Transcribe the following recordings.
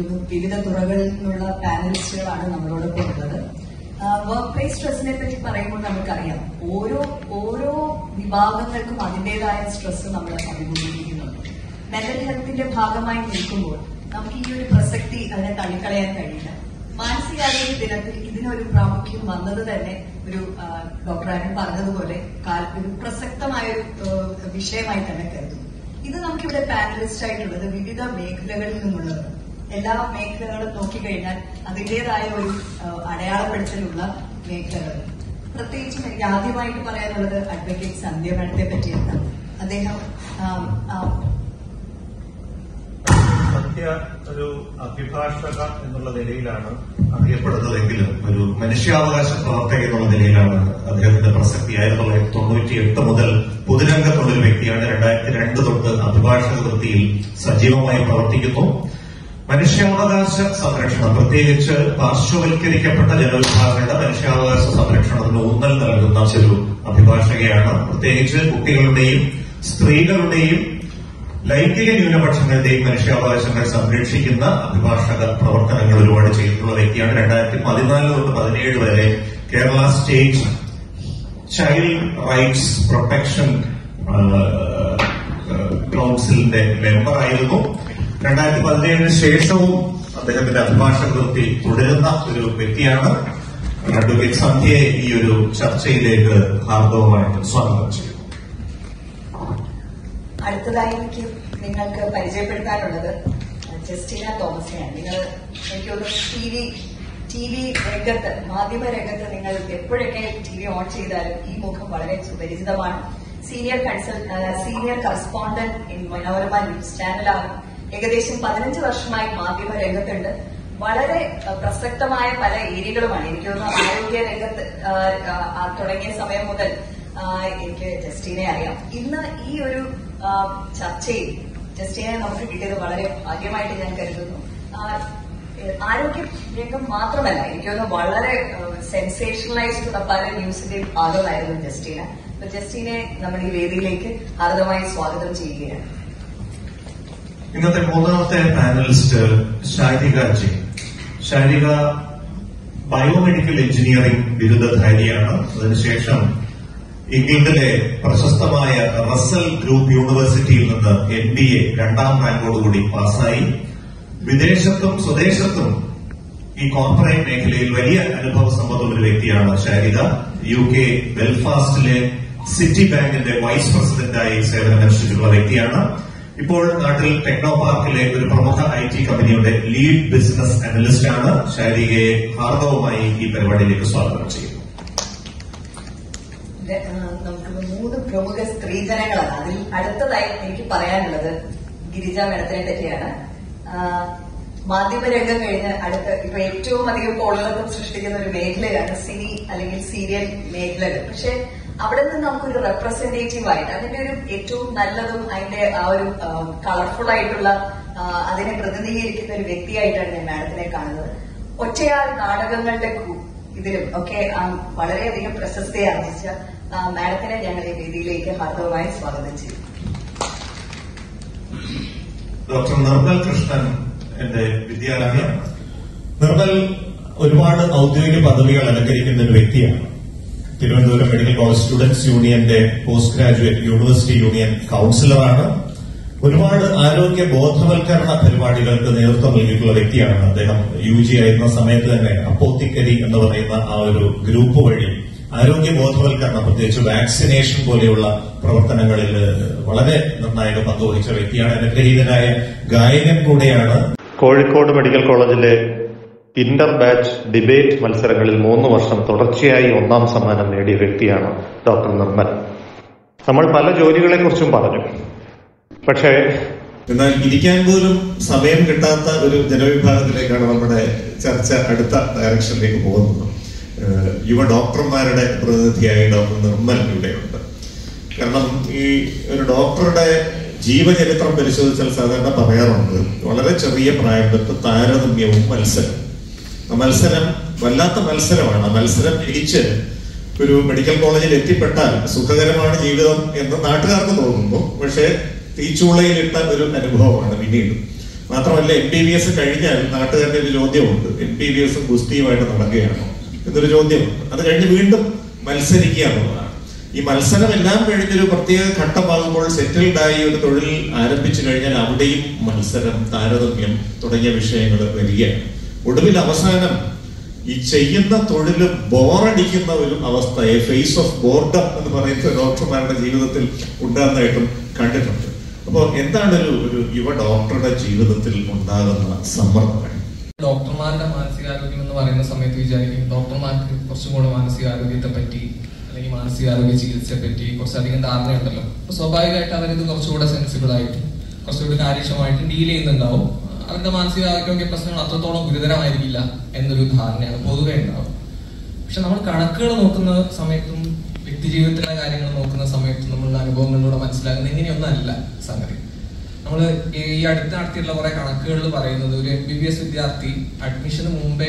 തോന്നുന്നു വിവിധ തുറകളിൽ നിന്നുള്ള പാനലിസ്റ്റുകളാണ് നമ്മളോടൊപ്പം ഉള്ളത് വർക്ക് പ്ലേസ് സ്ട്രെസ്സിനെ പറ്റി പറയുമ്പോൾ നമുക്കറിയാം ഓരോ ഓരോ വിഭാഗങ്ങൾക്കും അതിൻ്റെതായ സ്ട്രെസ് നമ്മൾ അഭിമുഖീകരിക്കുന്നുണ്ട് മെന്റൽ ഹെൽത്തിന്റെ ഭാഗമായി നിൽക്കുമ്പോൾ നമുക്ക് ഈ ഒരു പ്രസക്തി അതിനെ തള്ളിക്കളയാൻ കഴിയില്ല മാനസികാരോഗ്യ ദിനത്തിൽ ഇതിനൊരു പ്രാമുഖ്യം വന്നത് തന്നെ ഒരു ആ, ഡോക്ടർ അരുൺ പറഞ്ഞതുപോലെ കാൽ- ഒരു പ്രസക്തമായ ഒരു ആ, വിഷയമായി തന്നെ കരുതുന്നു ഇത് നമുക്കിവിടെ പാനലിസ്റ്റ് ആയിട്ടുള്ളത് വിവിധ മേഖലകളിൽ നിന്നുള്ളതാണ് എല്ലാ മേഖലകളും നോക്കിക്കഴിഞ്ഞാൽ അതിൻ്റെതായ ഒരു ആ, അടയാളപ്പെടുത്തലുള്ള മേഖലകൾ പ്രത്യേകിച്ചും എനിക്ക് ആദ്യമായിട്ട് പറയാനുള്ളത് അഡ്വക്കേറ്റ് സന്ധ്യ മേഡത്തെ പറ്റിയാണ് അദ്ദേഹം ആ, ആ, സത്യ ഒരു അഭിഭാഷക എന്നുള്ള നിലയിലാണ് അറിയപ്പെടുന്നതെങ്കിലും ഒരു മനുഷ്യാവകാശ പ്രവർത്തക എന്നുള്ള നിലയിലാണ് അദ്ദേഹത്തിന്റെ പ്രസക്തി ആയിരത്തി തൊള്ളായിരത്തി തൊണ്ണൂറ്റി എട്ട് മുതൽ പൊതുരംഗത്തുള്ള ഒരു വ്യക്തിയാണ് രണ്ടായിരത്തി രണ്ട് തൊട്ട് അഭിഭാഷക വൃത്തിയിൽ സജീവമായി പ്രവർത്തിക്കുന്നു മനുഷ്യാവകാശ സംരക്ഷണം പ്രത്യേകിച്ച് പാർശ്വവൽക്കരിക്കപ്പെട്ട ജനവിഭാഗങ്ങളുടെ മനുഷ്യാവകാശ സംരക്ഷണത്തിന് ഊന്നൽ നൽകുന്ന ഒരു അഭിഭാഷകയാണ് പ്രത്യേകിച്ച് കുട്ടികളുടെയും സ്ത്രീകളുടെയും ലൈംഗിക ന്യൂനപക്ഷങ്ങളുടെയും മനുഷ്യാവകാശങ്ങൾ സംരക്ഷിക്കുന്ന അഭിഭാഷക പ്രവർത്തനങ്ങൾ ഒരുപാട് ചെയ്തിട്ടുള്ള വ്യക്തിയാണ് രണ്ടായിരത്തി പതിനാല് തൊട്ട് പതിനേഴ് വരെ Kerala state child rights protection കൗൺസിലിന്റെ മെമ്പറായിരുന്നു രണ്ടായിരത്തി പതിനേഴിന് ശേഷവും അദ്ദേഹത്തിന്റെ അഭിഭാഷക വൃത്തി തുടരുന്ന ഒരു വ്യക്തിയാണ് അഡ്വക്കേറ്റ് സന്ധ്യയെ ഈ ഒരു ചർച്ചയിലേക്ക് ഹാർദവമായിട്ട് സ്വാഗതം ചെയ്യുന്നു അടുത്തതായി എനിക്ക് നിങ്ങൾക്ക് പരിചയപ്പെടുത്താനുള്ളത് ജസ്റ്റീന തോമസിനെയാണ് നിങ്ങൾ എനിക്ക് തോന്നുന്നു ടി വി ടി വി രംഗത്ത് മാധ്യമ രംഗത്ത് നിങ്ങൾ എപ്പോഴൊക്കെ ടി വി ഓൺ ചെയ്താലും ഈ മുഖം വളരെ സുപരിചിതമാണ് senior counsel senior correspondent in Manorama news ചാനലാണ് ഏകദേശം പതിനഞ്ച് വർഷമായി മാധ്യമ രംഗത്തുണ്ട് വളരെ അഹ്, പ്രസക്തമായ പല ഏരിയകളുമാണ് എനിക്ക് തോന്നുന്നു ആരോഗ്യ രംഗത്ത് ആഹ്, ആഹ്, തുടങ്ങിയ സമയം മുതൽ ആഹ്, എനിക്ക് ജസ്റ്റീനെ അറിയാം ഇന്ന് ഈ ഒരു ആഹ്, ചർച്ചയിൽ ജസ്റ്റീനെ നമുക്ക് കിട്ടിയത് വളരെ ഭാഗ്യമായിട്ട് ഞാൻ കരുതുന്നു ആഹ്, ഏഹ്, ആരോഗ്യ രംഗം മാത്രമല്ല എനിക്ക് തോന്നുന്നു വളരെ സെൻസേഷണലൈസ്ഡ് പല ന്യൂസിന്റെയും ഭാഗമായിരുന്നു ജസ്റ്റീന അപ്പൊ ജസ്റ്റീനെ നമ്മുടെ ഈ വേദിയിലേക്ക് ഹാർദമായി സ്വാഗതം ചെയ്യുകയാണ് ഇന്നത്തെ മൂന്നാമത്തെ panelist Sarika ji Sarika biomedical engineering ബിരുദധാരിയാണ് അതിനുശേഷം ഇംഗ്ലണ്ടിലെ പ്രശസ്തമായ റസൽ ഗ്രൂപ്പ് യൂണിവേഴ്സിറ്റിയിൽ നിന്ന് എം ബി എ രണ്ടാം റാങ്കോടുകൂടി പാസ്സായി വിദേശത്തും സ്വദേശത്തും ഈ കോർപ്പറേറ്റ് മേഖലയിൽ വലിയ അനുഭവ സമ്പത്തുള്ള ഒരു വ്യക്തിയാണ് ശാരിക യു കെ ബെൽഫാസ്റ്റിലെ സിറ്റി ബാങ്കിന്റെ വൈസ് പ്രസിഡന്റായി സേവനമനുഷ്ഠിച്ചിട്ടുള്ള വ്യക്തിയാണ് ഇപ്പോൾ നാട്ടിൽ ടെക്നോ പാർക്കിലെ ഒരു പ്രമുഖ ഐ ടി കമ്പനിയുടെ ലീഡ് ബിസിനസ് അനലിസ്റ്റ് ആണ് ശാരികയെ ഹാർദവമായി ഈ പരിപാടിയിലേക്ക് സ്വാഗതം ചെയ്യുന്നു ഇത്, ആ, നമുക്ക് മൂന്ന് പ്രമുഖ സ്ത്രീജനങ്ങളാണ് അതിൽ അടുത്തതായി എനിക്ക് പറയാനുള്ളത് ഗിരിജ മേഡത്തിനെ പറ്റിയാണ് ആ, മാധ്യമരംഗം കഴിഞ്ഞ് അടുത്ത ഇപ്പൊ ഏറ്റവും അധികം കോളിളക്കം സൃഷ്ടിക്കുന്ന ഒരു മേഖലയാണ് സിനി അല്ലെങ്കിൽ സീരിയൽ മേഖലകൾ പക്ഷെ അവിടെ നിന്ന് നമുക്കൊരു റെപ്രസെന്റേറ്റീവ് ആയിട്ട് അതിന്റെ ഒരു ഏറ്റവും നല്ലതും അതിന്റെ ആ ഒരു കളർഫുൾ ആയിട്ടുള്ള ആ, അതിനെ പ്രതിനിധീകരിക്കുന്ന ഒരു വ്യക്തിയായിട്ടാണ് ഞാൻ മാഡത്തിനെ കാണുന്നത് ഒറ്റയാൾ നാടകങ്ങളുടെ കൂ- ഇതിലും ഒക്കെ ആ, വളരെയധികം പ്രശസ്തി ആർജിച്ച ആ, മാഡത്തിനെ ഞങ്ങൾ ഈ വേദിയിലേക്ക് ഹാർദവമായി സ്വാഗതം ചെയ്യും ഡോക്ടർ നിർമ്മൽ കൃഷ്ണൻ എന്റെ വിദ്യാർത്ഥിയാണ് നിർമ്മൽ ഒരുപാട് ഔദ്യോഗിക പദവികൾ അലങ്കരിക്കുന്ന ഒരു വ്യക്തിയാണ് തിരുവനന്തപുരം മെഡിക്കൽ കോളേജ് സ്റ്റുഡൻസ് യൂണിയന്റെ പോസ്റ്റ് ഗ്രാജുവേറ്റ് യൂണിവേഴ്സിറ്റി യൂണിയൻ കൌൺസിലറാണ് ഒരുപാട് ആരോഗ്യ ബോധവൽക്കരണ പരിപാടികൾക്ക് നേതൃത്വം നൽകിയിട്ടുള്ള വ്യക്തിയാണ് അദ്ദേഹം യു ജി ആയിരുന്ന സമയത്ത് തന്നെ അപ്പോത്തിക്കരി എന്ന് പറയുന്ന ആ ഒരു ഗ്രൂപ്പ് വഴി ആരോഗ്യ ബോധവൽക്കരണം പ്രത്യേകിച്ച് വാക്സിനേഷൻ പോലെയുള്ള പ്രവർത്തനങ്ങളിൽ വളരെ നിർണായക പങ്കുവഹിച്ച വ്യക്തിയാണ് അനുഗ്രഹീതനായ ഗായകൻ കൂടെയാണ് കോഴിക്കോട് മെഡിക്കൽ കോളേജിലെ ഇന്റർ ബാച്ച് ഡിബേറ്റ് മത്സരങ്ങളിൽ മൂന്ന് വർഷം തുടർച്ചയായി ഒന്നാം സമ്മാനം നേടിയ വ്യക്തിയാണ് ഡോക്ടർ നിർമ്മൽ നമ്മൾ പല ജോലികളെക്കുറിച്ചും പറഞ്ഞു പക്ഷേ എന്നാൽ ഇരിക്കാൻ പോലും സമയം കിട്ടാത്ത ഒരു ജനവിഭാഗത്തിലേക്കാണ് നമ്മുടെ ചർച്ച അടുത്ത ഡയറക്ഷനിലേക്ക് പോകുന്നത് ഏഹ് യുവ ഡോക്ടർമാരുടെ പ്രതിനിധിയായി ഡോക്ടർ നിർമ്മൽ ഇവിടെയുണ്ട് കാരണം ഈ ഒരു ഡോക്ടറുടെ ജീവചരിത്രം പരിശോധിച്ചാൽ സാധാരണ പറയാറുണ്ട് വളരെ ചെറിയ പ്രായം തൊട്ട് താരതമ്യവും മത്സരം ആ മത്സരം വല്ലാത്ത മത്സരമാണ് ആ മത്സരം ജയിച്ച് ഒരു മെഡിക്കൽ കോളേജിൽ എത്തിപ്പെട്ടാൽ സുഖകരമാണ് ജീവിതം എന്ന് നാട്ടുകാർക്ക് തോന്നുന്നു പക്ഷേ തീച്ചൂളയിലിട്ട ഒരു അനുഭവമാണ് പിന്നീട് മാത്രമല്ല എം ബി ബി എസ് കഴിഞ്ഞാൽ നാട്ടുകാരുടെ ഒരു ചോദ്യമുണ്ട് എം ബി ബി എസ് ഗുസ്തിയുമായിട്ട് നടക്കുകയാണോ എന്നൊരു ചോദ്യമുണ്ട് അത് കഴിഞ്ഞ് വീണ്ടും മത്സരിക്കുക എന്നുള്ളതാണ് ഈ മത്സരം എല്ലാം കഴിഞ്ഞൊരു പ്രത്യേക ഘട്ടമാകുമ്പോൾ സെറ്റിൽഡ് ആയി ഒരു തൊഴിൽ ആരംഭിച്ചു കഴിഞ്ഞാൽ അവിടെയും മത്സരം താരതമ്യം തുടങ്ങിയ വിഷയങ്ങൾ വരികയാണ് ഒടുവിൽ അവസാനം ഈ ചെയ്യുന്ന തൊഴിൽ ബോറടിക്കുന്ന ഒരു അവസ്ഥ എ ഫേസ് ഓഫ് ബോർഡം എന്ന് പറയുന്ന ഡോക്ടർമാരുടെ ജീവിതത്തിൽ ഉണ്ടാകുന്നതായിട്ടും കണ്ടിട്ടുണ്ട് അപ്പോൾ എന്താണ് ഒരു ഒരു യുവ ഡോക്ടറുടെ ജീവിതത്തിൽ ഉണ്ടാകുന്ന സമ്മർദ്ദങ്ങൾ ഡോക്ടർമാരുടെ മാനസികാരോഗ്യം എന്ന് പറയുന്ന സമയത്ത് വിചാരിക്കും ഡോക്ടർമാർക്ക് കുറച്ചും കൂടെ മാനസികാരോഗ്യത്തെ പറ്റി അല്ലെങ്കിൽ മാനസികാരോഗ്യ ചികിത്സയെ പറ്റി കുറച്ചധികം ധാരണയുണ്ടല്ലോ അപ്പൊ സ്വാഭാവികമായിട്ട് അവരിത് കുറച്ചുകൂടെ സെൻസിബിൾ ആയിട്ടും കുറച്ചുകൂടി കാര്യക്ഷമമായിട്ടും ഡീൽ ചെയ്യുന്നുണ്ടാവും അവരുടെ മാനസികാരോഗ്യ പ്രശ്നങ്ങൾ അത്രത്തോളം ഗുരുതരമായിരിക്കില്ല എന്നൊരു ധാരണയാണ് പൊതുവെ ഉണ്ടാവും പക്ഷെ നമ്മൾ കണക്കുകൾ നോക്കുന്ന സമയത്തും വ്യക്തി ജീവിതത്തിലെ കാര്യങ്ങൾ നോക്കുന്ന സമയത്തും നമ്മളുടെ അനുഭവങ്ങളിലൂടെ മനസ്സിലാക്കുന്നത് ഇങ്ങനെയൊന്നല്ല സംഗതി നമ്മൾ ഈ അടുത്ത് നടത്തിയിട്ടുള്ള കുറെ കണക്കുകളിൽ പറയുന്നത് ഒരു എം ബി ബി എസ് വിദ്യാർത്ഥി അഡ്മിഷന് മുമ്പേ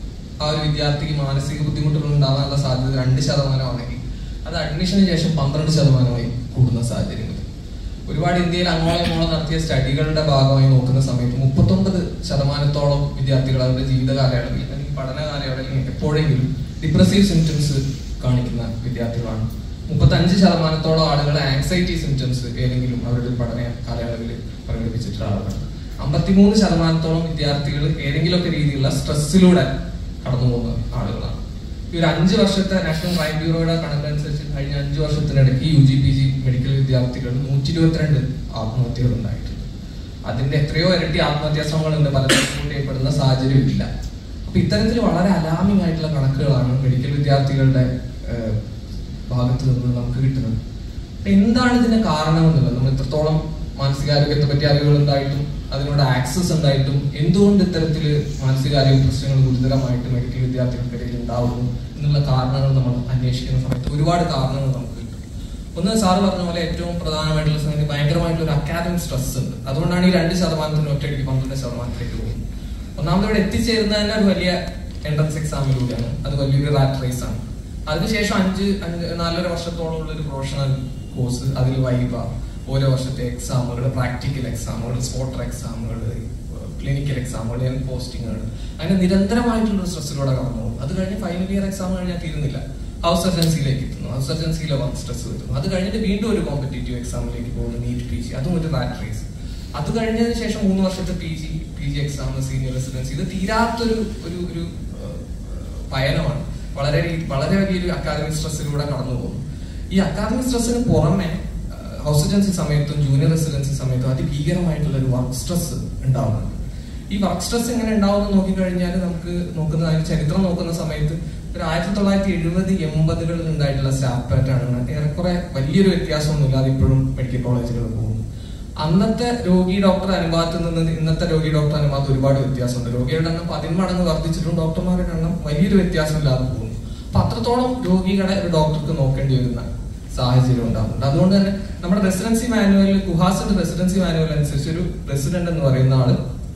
ആ ഒരു വിദ്യാർത്ഥിക്ക് മാനസിക ബുദ്ധിമുട്ടുകൾ ഉണ്ടാകാനുള്ള സാധ്യത രണ്ട് ശതമാനമാണെങ്കിൽ അത് അഡ്മിഷന് ശേഷം പന്ത്രണ്ട് ശതമാനമായി കൂടുന്ന സാഹചര്യങ്ങൾ ഒരുപാട് ഇന്ത്യയിൽ അങ്ങോളം ഇങ്ങോളം നടത്തിയ സ്റ്റഡികളുടെ ഭാഗമായി നോക്കുന്ന സമയത്ത് മുപ്പത്തൊമ്പത് ശതമാനത്തോളം വിദ്യാർത്ഥികൾ അവരുടെ ജീവിത കാലയളവിൽ അല്ലെങ്കിൽ പഠന കാലയളവിൽ എപ്പോഴെങ്കിലും ഡിപ്രസീവ് സിംറ്റംസ് കാണിക്കുന്ന വിദ്യാർത്ഥികളാണ് മുപ്പത്തഞ്ച് ശതമാനത്തോളം ആളുകൾ ആങ്സൈറ്റി സിംറ്റംസ് ഏതെങ്കിലും അവരുടെ പഠന കാലയളവിൽ പ്രകടിപ്പിച്ചിട്ടുള്ള ആളുകളാണ് അമ്പത്തിമൂന്ന് ശതമാനത്തോളം വിദ്യാർത്ഥികൾ ഏതെങ്കിലുമൊക്കെ രീതിയിലുള്ള സ്ട്രെസ്സിലൂടെ കടന്നു പോകുന്ന ആളുകളാണ് ഈ ഒരു അഞ്ച് വർഷത്തെ നാഷണൽ ക്രൈം ബ്യൂറോയുടെ കണക്കനുസരിച്ച് കഴിഞ്ഞ അഞ്ച് വർഷത്തിനിടയ്ക്ക് U G P G medical വിദ്യാർത്ഥികൾ നൂറ്റി ഇരുപത്തിരണ്ട് ആത്മഹത്യകൾ ഉണ്ടായിട്ടുണ്ട് അതിന്റെ എത്രയോ ഇരട്ടി ആത്മഹത്യാ ശ്രമങ്ങളുണ്ട് പലരും റിപ്പോർട്ട് ചെയ്യപ്പെടുന്ന സാഹചര്യമില്ല അപ്പൊ ഇത്തരത്തിൽ വളരെ അലാമിംഗ് ആയിട്ടുള്ള കണക്കുകളാണ് മെഡിക്കൽ വിദ്യാർത്ഥികളുടെ ഏഹ്, ഭാഗത്ത് നിന്ന് നമുക്ക് കിട്ടുന്നത് അപ്പൊ എന്താണ് ഇതിന്റെ കാരണമെന്നുള്ളത് നമ്മൾ ഇത്രത്തോളം മാനസികാരോഗ്യത്തെ പറ്റി അറിവുകൾ ഉണ്ടായിട്ടും അതിനോട് ആക്സസ് ഉണ്ടായിട്ടും എന്തുകൊണ്ട് ഇത്തരത്തില് മാനസികാരോഗ്യ പ്രശ്നങ്ങൾ ഗുരുതരമായിട്ട് മെഡിക്കൽ വിദ്യാർത്ഥികൾക്കിടയിൽ ഉണ്ടാവുന്നു എന്നുള്ള കാരണങ്ങൾ നമ്മൾ അന്വേഷിക്കുന്ന സമയത്ത് ഒരുപാട് കാരണങ്ങൾ നമുക്ക് കിട്ടും ഒന്ന് സാറ് പറഞ്ഞ പോലെ ഏറ്റവും പ്രധാനമായിട്ടുള്ള സംഗതി ഭയങ്കരമായിട്ടുള്ള ഒരു അക്കാദമിക് സ്ട്രെസ് ഉണ്ട് അതുകൊണ്ടാണ് ഈ രണ്ട് ശതമാനത്തിന് ഒറ്റയടിക്ക് പന്ത്രണ്ട് ശതമാനത്തിലേക്ക് പോകുന്നത് ഒന്നാമത് ഇവിടെ എത്തിച്ചേരുന്ന തന്നെ ഒരു വലിയ എൻട്രൻസ് എക്സാമിലൂടെയാണ് അത് വലിയൊരു റാറ്റ് റേസ് ആണ് അതിനുശേഷം അഞ്ച് അഞ്ച് നാലര വർഷത്തോളം ഉള്ള ഒരു പ്രൊഫഷണൽ കോഴ്സ് അതിൽ വൈബ ഓരോ വർഷത്തെ എക്സാമുകൾ പ്രാക്ടിക്കൽ എക്സാമുകൾ സ്പോട്ടർ എക്സാമുകൾ ക്ലിനിക്കൽ എക്സാമുകൾ എൻ പോസ്റ്റിങ്ങുകൾ അങ്ങനെ നിരന്തരമായിട്ടുള്ള ഒരു സ്ട്രെസ്സിലൂടെ കടന്നു പോകും അത് കഴിഞ്ഞ് ഫൈനൽ ഇയർ എക്സാം കഴിഞ്ഞാൽ തീരുന്നില്ല ഹൗസ് സർജൻസിയിലേക്ക് എത്തുന്നു ഹൗസ് സർജൻസിയിലെ വർക്ക് സ്ട്രെസ് വരുന്നു അത് കഴിഞ്ഞിട്ട് വീണ്ടും ഒരു കോമ്പറ്റേറ്റീവ് എക്സാമിലേക്ക് പോകുന്നു നീറ്റ് പി ജി അതും ഒരു റാറ്റ് റേസ് അത് കഴിഞ്ഞതിന് ശേഷം മൂന്ന് വർഷത്തെ P G P G exam senior residency ഇത് തീരാത്തൊരു ഒരു ഒരു ഏഹ്, പയനമാണ് വളരെ രീ- വളരെ വലിയൊരു അക്കാദമിക് സ്ട്രെസ്സിലൂടെ കടന്നു പോകുന്നു ഈ അക്കാദമിക് സ്ട്രെസ്സിന് പുറമെ ഹൗസ് ഏജൻസി സമയത്തും ജൂനിയർ റെസിഡൻസി സമയത്തും അതിഭീകരമായിട്ടുള്ള ഒരു വർക്ക് സ്ട്രെസ് ഉണ്ടാവുന്നുണ്ട് ഈ വർക്ക് സ്ട്രെസ് എങ്ങനെ ഉണ്ടാവുമെന്ന് നോക്കിക്കഴിഞ്ഞാൽ നമുക്ക് നോക്കുന്ന അതിന്റെ ചരിത്രം നോക്കുന്ന സമയത്ത് ഒരു ആയിരത്തി തൊള്ളായിരത്തി എഴുപത് എൺപതുകളിൽ ഉണ്ടായിട്ടുള്ള സ്റ്റാഫ് പാറ്റേൺ ഏറെക്കുറെ വലിയൊരു വ്യത്യാസമൊന്നുമില്ലാതെ ഇപ്പോഴും മെഡിക്കൽ കോളേജുകൾ പോകുന്നു അന്നത്തെ രോഗി ഡോക്ടർ അനുപാതത്തിൽ നിന്ന് ഇന്നത്തെ രോഗി ഡോക്ടർ അനുപാതം ഒരുപാട് വ്യത്യാസമുണ്ട് രോഗികളുടെ എണ്ണം പതിന്മടങ്ങ് വർദ്ധിച്ചിട്ടും ഡോക്ടർമാരുടെ എണ്ണം വലിയൊരു വ്യത്യാസമില്ലാതെ പോകുന്നു അപ്പൊ അത്രത്തോളം രോഗികളെ ഒരു ഡോക്ടർക്ക് നോക്കേണ്ടി വരുന്ന സാഹചര്യം ഉണ്ടാകുന്നുണ്ട് അതുകൊണ്ട് തന്നെ നമ്മുടെ റെസിഡൻസി മാനുവലിൽ കുഹാസിന്റെ റെസിഡൻസി മാനുവൽ അനുസരിച്ച് ഒരു റെസിഡന്റ് എന്ന് പറയുന്ന ആള്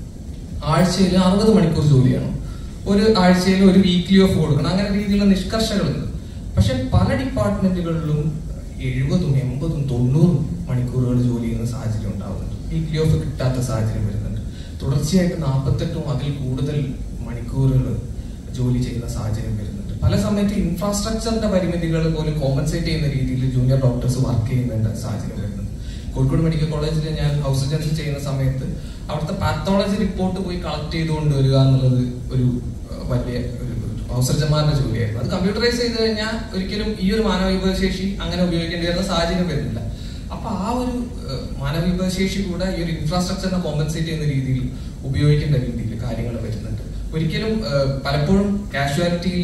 ആഴ്ചയിൽ അറുപത് മണിക്കൂർ ജോലി ചെയ്യണം ഒരു ആഴ്ചയിൽ ഒരു വീക്ക്ലി ഓഫ് കൊടുക്കണം അങ്ങനെ രീതിയിലുള്ള നിഷ്കർഷകളുണ്ട് പക്ഷെ പല ഡിപ്പാർട്ട്മെന്റുകളിലും എഴുപതും എൺപതും തൊണ്ണൂറും മണിക്കൂറുകൾ ജോലി ചെയ്യുന്ന സാഹചര്യം ഉണ്ടാവുന്നുണ്ട് വീക്ക്ലി ഓഫ് കിട്ടാത്ത സാഹചര്യം വരുന്നുണ്ട് തുടർച്ചയായിട്ട് നാൽപ്പത്തെട്ടും അതിൽ കൂടുതൽ മണിക്കൂറുകൾ ജോലി ചെയ്യുന്ന സാഹചര്യം വരുന്നുണ്ട് പല സമയത്ത് ഇൻഫ്രാസ്ട്രക്ചറിന്റെ പരിമിതികൾ പോലും കോമ്പൻസേറ്റ് ചെയ്യുന്ന രീതിയിൽ ജൂനിയർ ഡോക്ടേഴ്സ് വർക്ക് ചെയ്യുന്ന സാഹചര്യം വരുന്നുണ്ട് കോഴിക്കോട് മെഡിക്കൽ കോളേജിൽ ഞാൻ ഹൗസ് സർജൻസി ചെയ്യുന്ന സമയത്ത് അവിടുത്തെ പാത്തോളജി റിപ്പോർട്ട് പോയി കളക്ട് ചെയ്തുകൊണ്ട് വരിക എന്നുള്ളത് ഒരു അഹ്, വലിയ ഒരു ഹൗസ് സർജന്മാരുടെ ജോലിയായിരുന്നു അത് കമ്പ്യൂട്ടറൈസ് ചെയ്ത് കഴിഞ്ഞാൽ ഒരിക്കലും ഈ ഒരു മാനവ വിഭവശേഷി അങ്ങനെ ഉപയോഗിക്കേണ്ടി വരുന്ന സാഹചര്യം വരുന്നില്ല അപ്പൊ ആ ഒരു അഹ്, മാനവ വിഭവശേഷി കൂടെ ഈ ഒരു ഇൻഫ്രാസ്ട്രക്ചറിനെ കോമ്പൻസേറ്റ് ചെയ്യുന്ന രീതിയിൽ ഉപയോഗിക്കേണ്ട രീതിയിൽ കാര്യങ്ങൾ വരുന്നുണ്ട് ഒരിക്കലും അഹ്, പലപ്പോഴും കാഷ്വാലിറ്റിയിൽ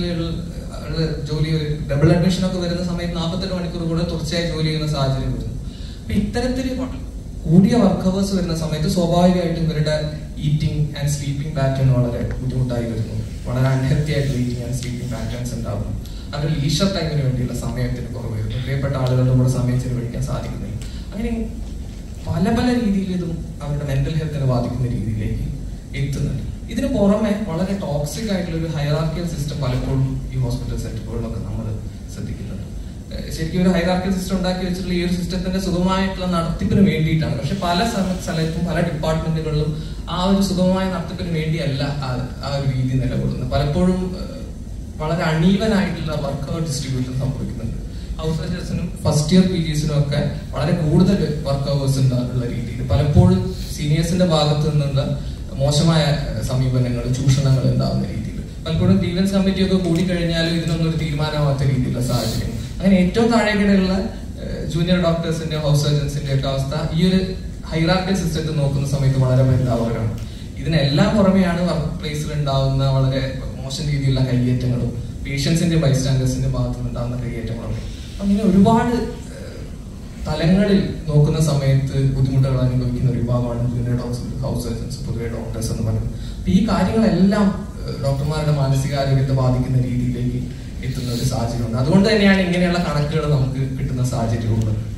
ജോലി ഡബിൾ അഡ്മിഷൻ ഒക്കെ വരുന്ന സമയത്ത് നാൽപ്പത്തെട്ട് മണിക്കൂർ കൂടെ തുടർച്ചയായി ജോലി ചെയ്യുന്ന സാഹചര്യം വരുന്നു അപ്പൊ ഇത്തരത്തിൽ വളരെ കൂടിയ വർക്ക് അവേഴ്സ് വരുന്ന സമയത്ത് സ്വാഭാവികമായിട്ടും ഇവരുടെ ഈറ്റിംഗ് ആൻഡ് സ്ലീപ്പിംഗ് പാറ്റേൺ വളരെ ബുദ്ധിമുട്ടായി വരുന്നു വളരെ അൺഹെൽത്തി ആയിട്ടുള്ള ഈറ്റിംഗ് ആൻഡ് സ്ലീപ്പിംഗ് പാറ്റേൺസ് ഉണ്ടാകുന്നു അവരുടെ ലീഷർ ടൈമിന് വേണ്ടിയുള്ള സമയത്തിന് കുറവ് വരുന്നു പ്രിയപ്പെട്ട ആളുകളുടെ കൂടെ സമയം ചെലവഴിക്കാൻ സാധിക്കുന്നില്ല അങ്ങനെ പല പല രീതിയിൽ ഇതും അവരുടെ മെന്റൽ ഹെൽത്തിനെ ബാധിക്കുന്ന രീതിയിലേക്ക് എത്തുന്നുണ്ട് ഇതിന് പുറമെ വളരെ ടോക്സിക് ആയിട്ടുള്ള ഒരു ഹയറാർക്കിയൽ സിസ്റ്റം പലപ്പോഴും ഈ ഹോസ്പിറ്റൽ സെറ്റപ്പുകളിലൊക്കെ നമ്മൾ ശ്രദ്ധിക്കുന്നുണ്ട് ഏഹ് ശരിക്കും ഒരു ഹൈറാർക്കൽ സിസ്റ്റം ഉണ്ടാക്കി വെച്ചിട്ടുള്ള ഈ ഒരു സിസ്റ്റത്തിന്റെ സുഗമമായിട്ടുള്ള നടത്തിപ്പിന് വേണ്ടിയിട്ടാണ് പക്ഷെ പല സമ- സ്ഥലത്തും പല ഡിപ്പാർട്ട്മെന്റുകളിലും ആ ഒരു സുഗമമായ നടത്തിപ്പിന് വേണ്ടിയല്ല ആ- ആ ഒരു രീതി നിലകൊള്ളുന്നത് പലപ്പോഴും ഏഹ്, വളരെ അണീവനായിട്ടുള്ള വർക്ക് ഡിസ്ട്രിബ്യൂഷൻ സംഭവിക്കുന്നുണ്ട് ഹൗസ് സർജൻസിനും ഫസ്റ്റ് ഇയർ പി ജിസിനും ഒക്കെ വളരെ കൂടുതൽ വർക്ക് അവേഴ്സ് ഉള്ള രീതിയിൽ പലപ്പോഴും സീനിയേഴ്സിന്റെ ഭാഗത്ത് നിന്നുള്ള മോശമായ ഏഹ്, സമീപനങ്ങൾ ചൂഷണങ്ങൾ ഉണ്ടാകുന്ന രീതിയിൽ പലപ്പോഴും ഗ്രീവൻസ് കമ്മിറ്റി ഒക്കെ കൂടിക്കഴിഞ്ഞാലും ഇതിനൊന്നും ഒരു തീരുമാനമാവാത്ത രീതിയിലുള്ള സാഹചര്യം അങ്ങനെ ഏറ്റവും താഴേക്കിടെയുള്ള ജൂനിയർ ഡോക്ടേഴ്സിന്റെ ഹൗസ് സർജൻസിന്റെ ഒക്കെ അവസ്ഥ ഈ ഒരു ഹൈറാർക്കൽ സിസ്റ്റത്തിൽ നോക്കുന്ന സമയത്ത് വളരെ പരിതാപകരമാണ് ഇതിനെല്ലാം പുറമെയാണ് വർക്ക് പ്ലേസിൽ ഉണ്ടാവുന്ന വളരെ മോശം രീതിയിലുള്ള കയ്യേറ്റങ്ങളും പേഷ്യൻസിന്റെ ബൈസ്റ്റാൻഡേഴ്സിന്റെ ഭാഗത്തു നിന്നുണ്ടാകുന്ന കയ്യേറ്റങ്ങളും അങ്ങനെ ഒരുപാട് ഏഹ്, തലങ്ങളിൽ നോക്കുന്ന സമയത്ത് ബുദ്ധിമുട്ടുകൾ അനുഭവിക്കുന്ന ഒരു വിഭാഗമാണ് ജൂനിയർ ഡോക്ടേഴ്സ് ഹൗസ് സർജൻസ് പൊതുവെ ഡോക്ടേഴ്സ് എന്ന് പറയുന്നത് അപ്പൊ ഈ കാര്യങ്ങളെല്ലാം ഏഹ്, ഡോക്ടർമാരുടെ മാനസികാരോഗ്യത്തെ ബാധിക്കുന്ന രീതിയിലേക്ക് എത്തുന്ന ഒരു സാഹചര്യമുണ്ട് അതുകൊണ്ട് തന്നെയാണ് ഇങ്ങനെയുള്ള കണക്കുകൾ നമുക്ക് കിട്ടുന്ന സാഹചര്യമുള്ളത്